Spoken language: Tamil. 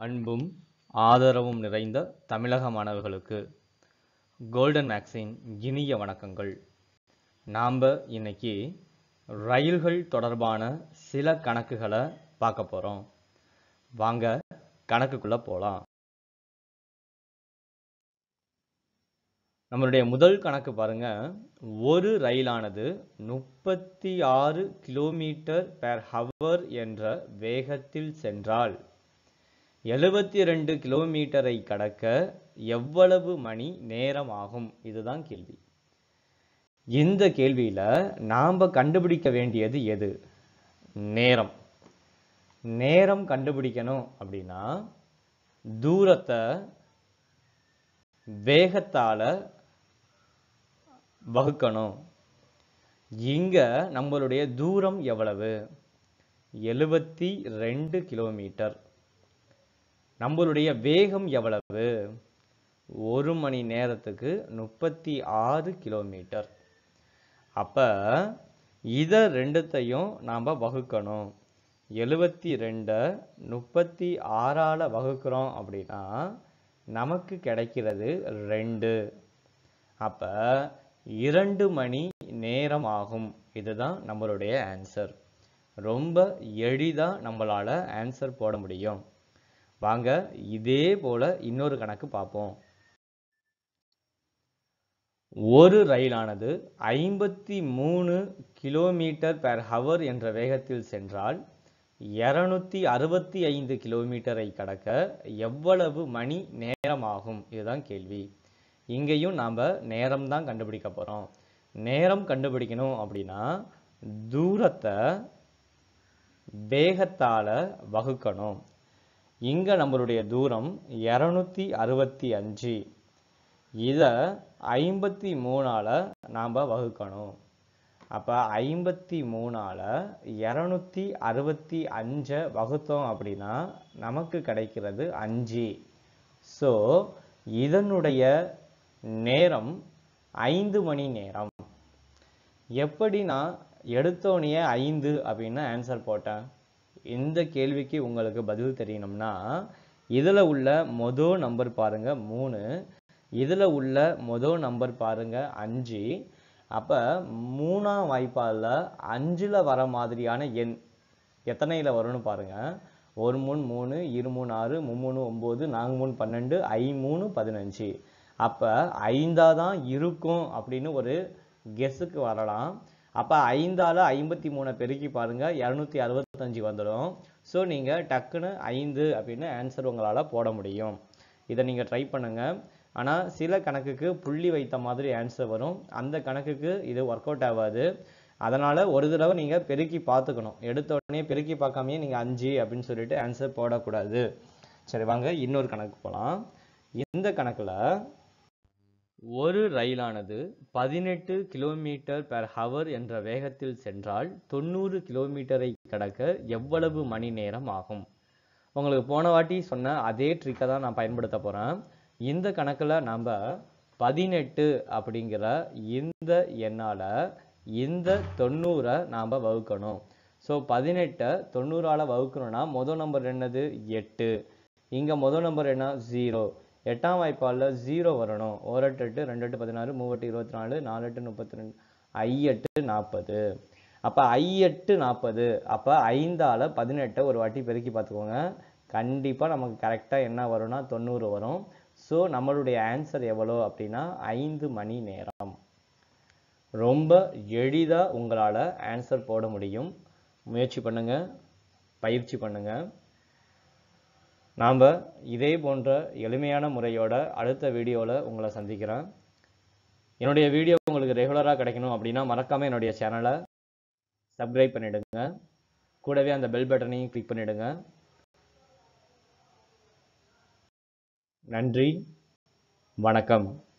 அன்பும் ஆதரவும் நிறைந்த தமிழக மாணவர்களுக்கு கோல்டன் மேக்ஸின் இனிய வணக்கங்கள் நாம் இன்னைக்கு ரயில்கள் தொடர்பான சில கணக்குகளை பார்க்க போகிறோம் வாங்க கணக்குக்குள்ளே போகலாம் நம்மளுடைய முதல் கணக்கு பாருங்க ஒரு ரயிலானது முப்பத்தி ஆறு கிலோமீட்டர் பெர் ஹவர் என்ற வேகத்தில் சென்றால் எழுபத்தி ரெண்டு கிலோமீட்டரை கடக்க எவ்வளவு மணி நேரம் ஆகும் இதுதான் கேள்வி இந்த கேள்வியில நாம கண்டுபிடிக்க வேண்டியது எது நேரம் நேரம் கண்டுபிடிக்கணும் அப்படின்னா தூரத்தை வேகத்தால வகுக்கணும் இங்க நம்மளுடைய தூரம் எவ்வளவு எழுபத்தி ரெண்டு கிலோமீட்டர் நம்மளுடைய வேகம் எவ்வளவு ஒரு மணி நேரத்துக்கு முப்பத்தி ஆறு கிலோமீட்டர் அப்ப இத ரெண்டுத்தையும் நாம வகுக்கணும் எழுபத்தி ரெண்டை முப்பத்தி ஆறால வகுக்கிறோம் அப்படின்னா நமக்கு கிடைக்கிறது ரெண்டு அப்ப இரண்டு மணி நேரம் ஆகும் இதுதான் நம்மளுடைய ஆன்சர் ரொம்ப எளிதா நம்மளால ஆன்சர் போட முடியும் வாங்க இதே போல இன்னொரு கணக்கு பார்ப்போம் ஒரு ரயிலானது ஐம்பத்தி மூணு கிலோமீட்டர் பெர் ஹவர் என்ற வேகத்தில் சென்றால் இருநூத்தி அறுபத்தி ஐந்து கிலோமீட்டரை கடக்க எவ்வளவு மணி நேரம் ஆகும் இதுதான் கேள்வி இங்கேயும் நாம் நேரம் தான் கண்டுபிடிக்க போகிறோம் நேரம் கண்டுபிடிக்கணும் அப்படின்னா தூரத்தை வேகத்தால வகுக்கணும் இங்க நம்மளுடைய தூரம் இரநூத்தி அறுபத்தி அஞ்சு இத ஐம்பத்தி மூணால நாம் வகுக்கணும் அப்போ ஐம்பத்தி மூணால இரநூத்தி அறுபத்தி அஞ்சை வகுத்தோம் அப்படின்னா நமக்கு கிடைக்கிறது அஞ்சு ஸோ இதனுடைய நேரம் ஐந்து மணி நேரம் எப்படி நான் எடுத்தோனையே ஐந்து அப்படின்னு ஆன்சர் போட்டேன் இந்த கேள்விக்கு உங்களுக்கு பதில் தெரியணும்னா இதில் உள்ள மொதல் நம்பர் பாருங்க மூணு இதில் உள்ள மொதல் நம்பர் பாருங்க அஞ்சு அப்போ மூணாம் வாய்ப்பால் அஞ்சில் வர மாதிரியான எண் எத்தனையில் வரும்னு பாருங்க ஒரு மூணு மூணு இரு மூணு ஆறு மும்மூணு ஒம்பது நான்கு மூணு பன்னெண்டு ஐ மூணு பதினஞ்சு அப்போ ஐந்தாக தான் இருக்கும் அப்படின்னு ஒரு கெஸ்ஸுக்கு வரலாம் அப்போ ஐந்தால் ஐம்பத்தி மூணை பெருக்கி பாருங்க இரநூத்தி அறுபத்தஞ்சு வந்துடும் ஸோ நீங்கள் டக்குன்னு ஐந்து அப்படின்னு ஆன்சர் உங்களால் போட முடியும் இதை நீங்கள் ட்ரை பண்ணுங்கள் ஆனால் சில கணக்குக்கு புள்ளி வைத்த மாதிரி ஆன்சர் வரும் அந்த கணக்குக்கு இது ஒர்க் அவுட் ஆகாது அதனால் ஒரு தடவை நீங்கள் பெருக்கி பார்த்துக்கணும் எடுத்த உடனே பெருக்கி பார்க்காமையே நீங்கள் அஞ்சு அப்படின்னு சொல்லிட்டு ஆன்சர் போடக்கூடாது சரி வாங்க இன்னொரு கணக்கு போகலாம் இந்த கணக்கில் ஒரு ரயிலானது பதினெட்டு கிலோமீட்டர் பெர் ஹவர் என்ற வேகத்தில் சென்றால் தொண்ணூறு கிலோமீட்டரை கடக்க எவ்வளவு மணி நேரம் ஆகும் உங்களுக்கு போன வாட்டி சொன்ன அதே ட்ரிக்கை தான் நான் பயன்படுத்த போகிறேன் இந்த கணக்கில் நம்ம பதினெட்டு அப்படிங்கிற இந்த எண்ணால் இந்த தொண்ணூறை நாம் வகுக்கணும் ஸோ பதினெட்டை தொண்ணூறால் வகுக்கணும்னா முதல் நம்பர் என்னது எட்டு இங்கே முதல் நம்பர் என்ன ஜீரோ எட்டாம் வாய்ப்பாலில் ஜீரோ வரணும் ஓரெட்டு எட்டு ரெண்டு எட்டு பதினாறு மூவெட்டு இருபத்தி நாலு நாலு எட்டு முப்பத்தி ரெண்டு ஐ எட்டு நாற்பது அப்போ ஐ எட்டு நாற்பது அப்போ ஐந்தால் பதினெட்டை ஒரு வாட்டி பெருக்கி பார்த்துக்கோங்க கண்டிப்பாக நமக்கு கரெக்டாக என்ன வரும்னா தொண்ணூறு வரும் ஸோ நம்மளுடைய ஆன்சர் எவ்வளோ அப்படின்னா ஐந்து மணி நேரம் ரொம்ப எளிதாக உங்களால் ஆன்சர் போட முடியும் முயற்சி பண்ணுங்கள் பயிற்சி பண்ணுங்கள் நாம் இதே போன்ற எளிமையான முறையோட அடுத்த வீடியோவில் உங்களை சந்திக்கிறேன் என்னுடைய வீடியோ உங்களுக்கு ரெகுலராக கிடைக்கணும் அப்படின்னா மறக்காமல் என்னுடைய சேனலை சப்ஸ்கிரைப் பண்ணிடுங்க கூடவே அந்த பெல் பட்டனையும் கிளிக் பண்ணிடுங்க நன்றி வணக்கம்